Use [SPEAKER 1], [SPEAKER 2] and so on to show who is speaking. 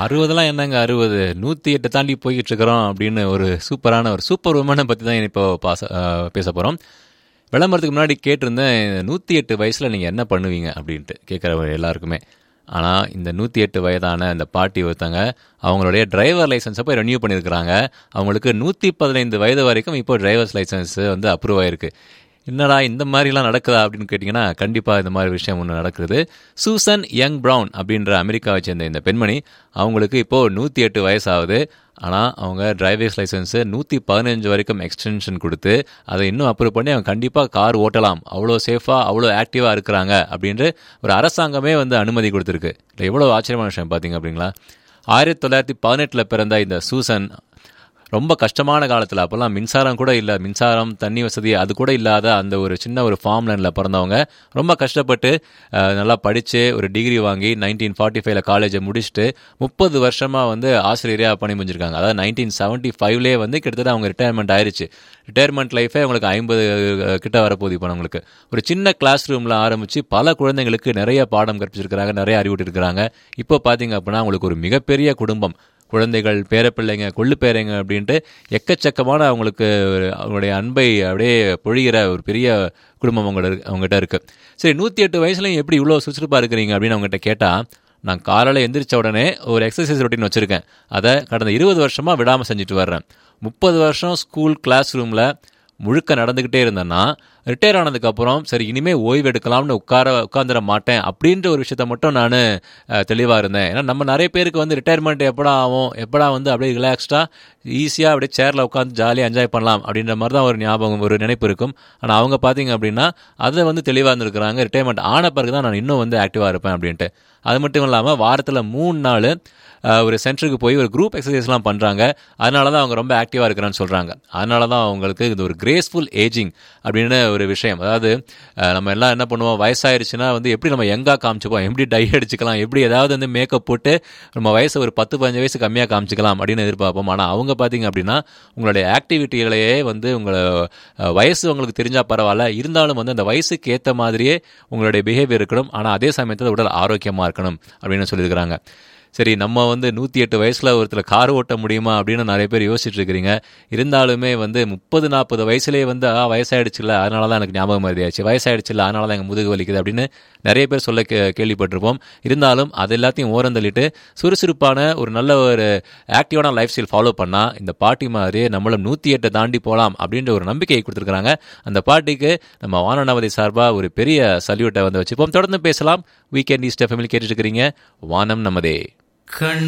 [SPEAKER 1] அறுபதெல்லாம் என்னங்க அறுபது நூற்றி எட்டு தாண்டி போய்கிட்டு இருக்கிறோம் அப்படின்னு ஒரு சூப்பரான ஒரு சூப்பர் உமனை பற்றி தான் இப்போ பாச அஹ், பேச போகிறோம் விளம்பரத்துக்கு முன்னாடி கேட்டிருந்தேன் நூற்றி எட்டு வயசில் நீங்கள் என்ன பண்ணுவீங்க அப்படின்ட்டு கேட்குற எல்லாருக்குமே ஆனால் இந்த நூற்றி எட்டு வயதான இந்த பாட்டி ஒருத்தங்க அவங்களுடைய டிரைவர் லைசன்ஸை போய் ரெனியூ பண்ணியிருக்கிறாங்க அவங்களுக்கு நூற்றி பதினைந்து வயது வரைக்கும் இப்போ டிரைவர்ஸ் லைசன்ஸ் வந்து அப்ரூவ் ஆயிருக்கு என்னடா இந்த மாதிரிலாம் நடக்குதா அப்படின்னு கேட்டிங்கன்னா கண்டிப்பாக இந்த மாதிரி விஷயம் ஒன்று நடக்குது சூசன் யங் ப்ரவுன் அப்படின்ற அமெரிக்காவை சேர்ந்த இந்த பெண்மணி அவங்களுக்கு இப்போது நூற்றி எட்டு வயசாகுது ஆனால் அவங்க டிரைவிங்ஸ் லைசன்ஸு நூற்றி பதினஞ்சு வரைக்கும் எக்ஸ்டென்ஷன் கொடுத்து அதை இன்னும் அப்ரூவ் பண்ணி அவங்க கண்டிப்பாக கார் ஓட்டலாம் அவ்வளோ சேஃபாக அவ்வளோ ஆக்டிவாக இருக்கிறாங்க அப்படின்ற ஒரு அரசாங்கமே வந்து அனுமதி கொடுத்துருக்கு இல்லை எவ்வளோ ஆச்சரியமான விஷயம் பார்த்தீங்க அப்படிங்களா ஆயிரத்தி தொள்ளாயிரத்தி பதினெட்டில் பிறந்த இந்த சூசன் ரொம்ப கஷ்டமான காலத்தில் அப்போல்லாம் மின்சாரம் கூட இல்லை மின்சாரம் தண்ணி வசதி அது கூட இல்லாத அந்த ஒரு சின்ன ஒரு ஃபார்ம் லைனில் பிறந்தவங்க ரொம்ப கஷ்டப்பட்டு அஹ், நல்லா படித்து ஒரு டிகிரி வாங்கி நைன்டீன் ஃபார்ட்டி ஃபைவ்ல காலேஜை முடிச்சுட்டு முப்பது வருஷமாக வந்து ஆசிரியராக பணி புரிஞ்சிருக்காங்க அதாவது நைன்டீன் செவன்ட்டி ஃபைவ்லேயே வந்து கிட்டத்தட்ட அவங்க ரிட்டையர்மெண்ட் ஆயிருச்சு ரிட்டையர்மெண்ட் லைஃபே அவங்களுக்கு ஐம்பது கிட்ட வரப்போகுது இப்போ அவங்களுக்கு ஒரு சின்ன கிளாஸ் ரூமில் ஆரம்பித்து பல குழந்தைங்களுக்கு நிறைய பாடம் கற்பிச்சிருக்கிறாங்க நிறைய அறிவிட்டு இருக்கிறாங்க இப்போ பார்த்தீங்க அப்படின்னா அவங்களுக்கு ஒரு மிகப்பெரிய குடும்பம் குழந்தைகள் பேரப்பிள்ளைங்க கொள்ளு பேரைங்க அப்படின்ட்டு எக்கச்சக்கமான அவங்களுக்கு ஒரு அவங்களுடைய அன்பை அப்படியே பொழிகிற ஒரு பெரிய குடும்பம் அவங்களோட இருக்கு- அவங்ககிட்ட இருக்கு சரி நூற்றி எட்டு வயசுலையும் எப்படி இவ்வளோ சுறுசுறுப்பாக இருக்கிறீங்க அப்படின்னு அவங்ககிட்ட கேட்டால் நான் காலையில் எந்திரிச்ச உடனே ஒரு எக்ஸசைஸ் ரொட்டீன் வச்சுருக்கேன் அதை கடந்த இருபது வருஷமாக விடாமல் செஞ்சுட்டு வர்றேன் முப்பது வருஷம் ஸ்கூல் கிளாஸ் ரூமில் முழுக்க நடந்துக்கிட்டே இருந்தேன்னா ரிட்டையர் ஆனதுக்கப்புறம் சரி இனிமேல் ஓய்வு எடுக்கலாம்னு உட்கார உட்காந்துட மாட்டேன் அப்படின்ற ஒரு விஷயத்த மட்டும் நான் தெளிவாக இருந்தேன் ஏன்னா நம்ம நிறைய பேருக்கு வந்து ரிட்டையர்மெண்ட் எப்படா ஆகும் எப்படா வந்து அப்படியே ரிலாக்ஸ்டாக ஈஸியாக அப்படியே சேரில் உட்காந்து ஜாலியாக என்ஜாய் பண்ணலாம் அப்படின்ற மாதிரி தான் ஒரு ஞாபகம் ஒரு நினைப்பு இருக்கும் ஆனால் அவங்க பார்த்தீங்க அப்படின்னா அதை வந்து தெளிவாக இருந்திருக்கிறாங்க ரிட்டையர்மெண்ட் ஆன பிறகு தான் நான் இன்னும் வந்து ஆக்டிவாக இருப்பேன் அப்படின்ட்டு அது மட்டும் இல்லாமல் வாரத்தில் மூணு நாள் அஹ், ஒரு சென்டருக்கு போய் ஒரு குரூப் எக்ஸசைஸ்லாம் பண்ணுறாங்க அதனால தான் அவங்க ரொம்ப ஆக்டிவாக இருக்கிறான்னு சொல்கிறாங்க அதனால தான் அவங்களுக்கு இது ஒரு கிரேஸ்ஃபுல் ஏஜிங் அப்படின்னு ஒரு விஷயம் அதாவது அஹ், நம்ம எல்லாம் என்ன பண்ணுவோம் வயசாயிருச்சுன்னா வந்து எப்படி நம்ம யங்காக காமிச்சுப்போம் எப்படி டை அடிச்சுக்கலாம் எப்படி ஏதாவது வந்து மேக்கப் போட்டு நம்ம வயசை ஒரு பத்து பதினஞ்சு வயசு கம்மியாக காமிச்சிக்கலாம் அப்படின்னு எதிர்பார்ப்போம் ஆனால் அவங்க பார்த்தீங்க அப்படின்னா உங்களுடைய ஆக்டிவிட்டிகளையே வந்து உங்களை அஹ், வயசு உங்களுக்கு தெரிஞ்சால் பரவாயில்ல இருந்தாலும் வந்து அந்த வயசுக்கு ஏற்ற மாதிரியே உங்களுடைய பிஹேவியர் இருக்கணும் ஆனால் அதே சமயத்தில் உடல் ஆரோக்கியமாக இருக்கணும் அப்படின்னு சொல்லியிருக்கிறாங்க சரி நம்ம வந்து நூற்றி எட்டு வயசில் ஒருத்தர் கார் ஓட்ட முடியுமா அப்படின்னு நிறைய பேர் யோசிச்சுட்டு இருக்கிறீங்க இருந்தாலுமே வந்து முப்பது நாற்பது வயசுலேயே வந்து ஆ வயசாயிடுச்சுல அதனால தான் எனக்கு ஞாபகம் மருதியாச்சு வயசாயிடுச்சுல அதனால தான் எங்கள் முதுகு வலிக்குது அப்படின்னு நிறைய பேர் சொல்ல கே கேள்விப்பட்டிருப்போம் இருந்தாலும் அது எல்லாத்தையும் ஓரந்தள்ளிட்டு சுறுசுறுப்பான ஒரு நல்ல ஒரு ஆக்டிவான லைஃப் ஸ்டைல் ஃபாலோ பண்ணால் இந்த பாட்டி மாதிரியே நம்மளும் நூற்றி எட்டை தாண்டி போகலாம் அப்படின்ற ஒரு நம்பிக்கையை கொடுத்துருக்காங்க அந்த பாட்டிக்கு நம்ம வானநவதி சார்பாக ஒரு பெரிய சல்யூட்டை வந்து வச்சுப்போம் தொடர்ந்து பேசலாம் வீக்கெண்ட் ஈஸ்ட் ஃபேமிலி கேட்டுட்டு இருக்கிறீங்க வானம் நமதே
[SPEAKER 2] கண்